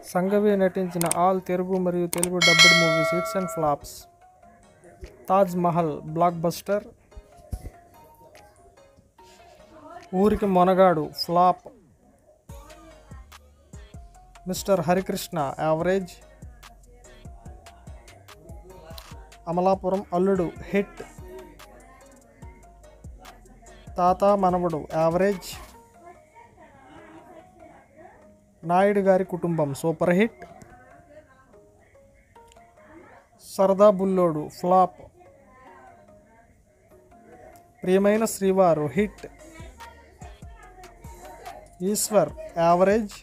సంఘవి నటించిన ఆల్ తెలుగు మరియు Telugu dubbed movies hits and flops Taj Mahal blockbuster Ooriki Monagadu flop mister Harikrishna average Amalapuram Alludu hit తాత మనవడు యావరేజ్ నాయుడు గారి కుటుంబం సూపర్ హిట్ సరదా బుల్లోడు ఫ్లాప్ ప్రియమైన శ్రీవారు హిట్ ఈశ్వర్ యావరేజ్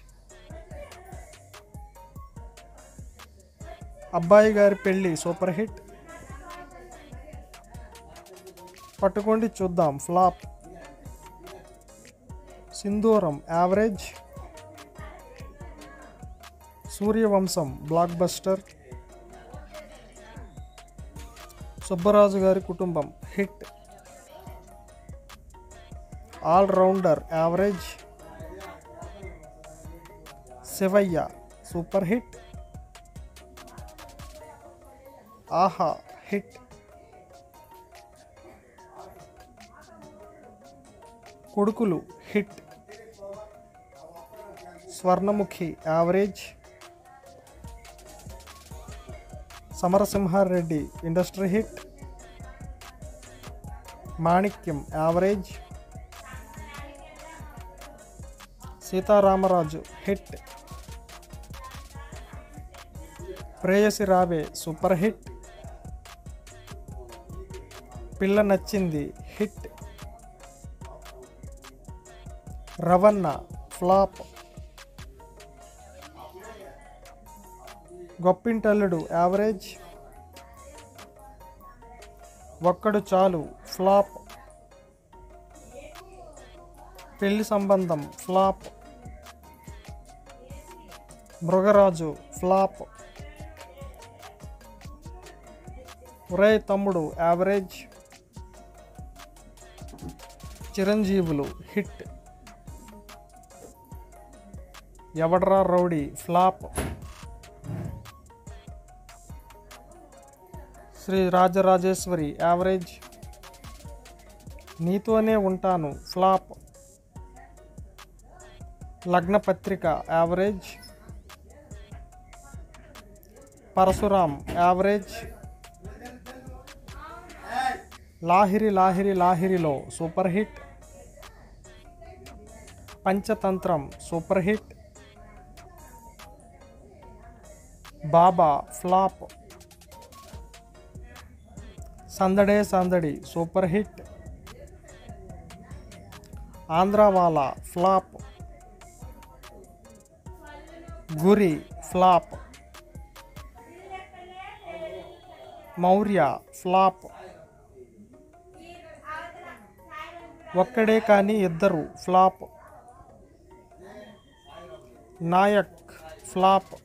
అబ్బాయి గారి పెళ్ళి సూపర్ హిట్ పట్టుకోండి చూద్దాం flop Sindhooram average Suryavamsam blockbuster Subbaraju gari Kutumbam hit all rounder average Sivayya super hit Aaha hit Kodukulu hit Swarnamukhi average Samarasimha Reddy industry hit Manikyam average Seetharamaraju hit Preyasi Raave super hit పిల్ల నచ్చింది హిట్ రవణ ఫ్లాప్ గొప్పింటల్లుడు యావరేజ్ ఒక్కడు చాలు ఫ్లాప్ పెళ్లి సంబంధం ఫ్లాప్ మృగరాజు flop Ore Thammudu average Chiranjeevulu hit Evadra rowdy flop Sri Rajarajeshwari average Neethone Untanu flop Lagna Patrika average Parasuram average Lahiri Lahiri Lahirilo super hit Panchatantram super hit Baba flop Sandade Sandadi super hit Andhrawala flop Guri flop Maurya flop ఒక్కడే కానీ ఇద్దరు ఫ్లాప్ నాయక్ ఫ్లాప్